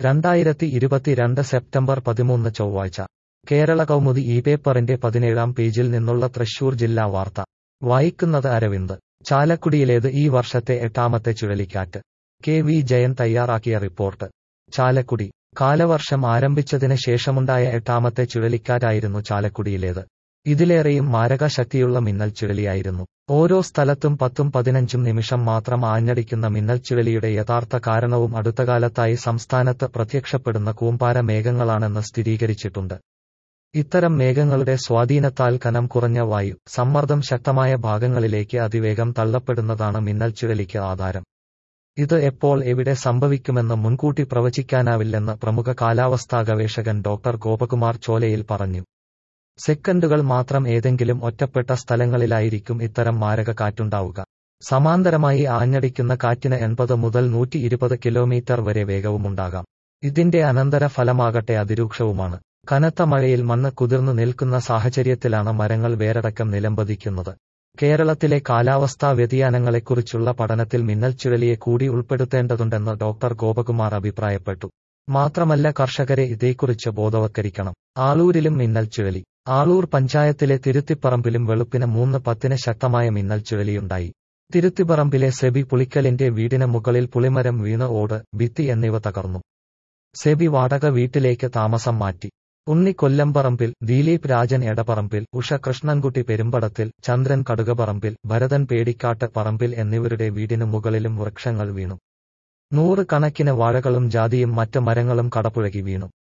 രണ്ടായിരത്തി ഇരുപത്തിരണ്ട് സെപ്റ്റംബർ പതിമൂന്ന് ചൊവ്വാഴ്ച കേരള കൗമുദി ഈ പേപ്പറിന്റെ പതിനേഴാം പേജിൽ നിന്നുള്ള തൃശൂർ ജില്ലാ വാർത്ത വായിക്കുന്നത് അരവിന്ദ് ചാലക്കുടിയിലേത് ഈ വർഷത്തെ എട്ടാമത്തെ ചുഴലിക്കാറ്റ് കെ വി ജയൻ തയ്യാറാക്കിയ റിപ്പോർട്ട് ചാലക്കുടി കാലവർഷം ആരംഭിച്ചതിന് ശേഷമുണ്ടായ എട്ടാമത്തെ ചുഴലിക്കാറ്റായിരുന്നു ചാലക്കുടിയിലേത് ഇതിലേറെയും മാരക ശക്തിയുള്ള മിന്നൽ ചുഴലിയായിരുന്നു ഓരോ സ്ഥലത്തും പത്തും പതിനഞ്ചും നിമിഷം മാത്രം ആഞ്ഞടിക്കുന്ന മിന്നൽ ചുഴലിയുടെ യഥാർത്ഥ കാരണവും അടുത്തകാലത്തായി സംസ്ഥാനത്ത് പ്രത്യക്ഷപ്പെടുന്ന കൂമ്പാര മേഘങ്ങളാണെന്ന് സ്ഥിരീകരിച്ചിട്ടുണ്ട് ഇത്തരം മേഘങ്ങളുടെ സ്വാധീനത്താൽ കനം കുറഞ്ഞ വായു സമ്മർദ്ദം ശക്തമായ ഭാഗങ്ങളിലേക്ക് അതിവേഗം തള്ളപ്പെടുന്നതാണ് മിന്നൽ ചുഴലിക്ക് ആധാരം ഇത് എപ്പോൾ എവിടെ സംഭവിക്കുമെന്ന് മുൻകൂട്ടി പ്രവചിക്കാനാവില്ലെന്ന് പ്രമുഖ കാലാവസ്ഥാ ഗവേഷകൻ ഡോക്ടർ ഗോപകുമാർ ചോലയിൽ പറഞ്ഞു സെക്കൻഡുകൾ മാത്രം ഏതെങ്കിലും ഒറ്റപ്പെട്ട സ്ഥലങ്ങളിലായിരിക്കും ഇത്തരം മാരക കാറ്റുണ്ടാവുക സമാന്തരമായി ആഞ്ഞടിക്കുന്ന കാറ്റിന് എൺപത് മുതൽ നൂറ്റി ഇരുപത് കിലോമീറ്റർ വരെ വേഗവുമുണ്ടാകാം ഇതിന്റെ അനന്തര ഫലമാകട്ടെ അതിരൂക്ഷവുമാണ് കനത്ത മഴയിൽ മണ്ണ് കുതിർന്നു നിൽക്കുന്ന സാഹചര്യത്തിലാണ് മരങ്ങൾ വേരടക്കം നിലംപതിക്കുന്നത് കേരളത്തിലെ കാലാവസ്ഥാ വ്യതിയാനങ്ങളെക്കുറിച്ചുള്ള പഠനത്തിൽ മിന്നൽ ചുഴലിയെ കൂടി ഉൾപ്പെടുത്തേണ്ടതുണ്ടെന്ന് ഡോക്ടർ ഗോപകുമാർ അഭിപ്രായപ്പെട്ടു മാത്രമല്ല കർഷകരെ ഇതേക്കുറിച്ച് ബോധവത്കരിക്കണം ആളൂരിലും മിന്നൽ ചുഴലി ആളൂർ പഞ്ചായത്തിലെ തിരുത്തിപ്പറമ്പിലും വെളുപ്പിന് മൂന്ന് പത്തിന് ശക്തമായ മിന്നൽ ചുഴലിയുണ്ടായി തിരുത്തിപ്പറമ്പിലെ സെബി പുളിക്കലിന്റെ വീടിന് മുകളിൽ പുളിമരം വീണ് ഓട് ഭിത്തി എന്നിവ തകർന്നു സെബി വാടക വീട്ടിലേക്ക് താമസം മാറ്റി ഉണ്ണി കൊല്ലംപറമ്പിൽ ദിലീപ് രാജൻ എടപ്പറമ്പിൽ ഉഷ കൃഷ്ണൻകുട്ടി പെരുമ്പടത്തിൽ ചന്ദ്രൻ കടുകപറമ്പിൽ ഭരതൻ പേടിക്കാട്ട് പറമ്പിൽ എന്നിവരുടെ വീടിനു മുകളിലും വൃക്ഷങ്ങൾ വീണു നൂറ് കണക്കിന് വാഴകളും ജാതിയും മറ്റ് മരങ്ങളും കടപുഴകി വീണു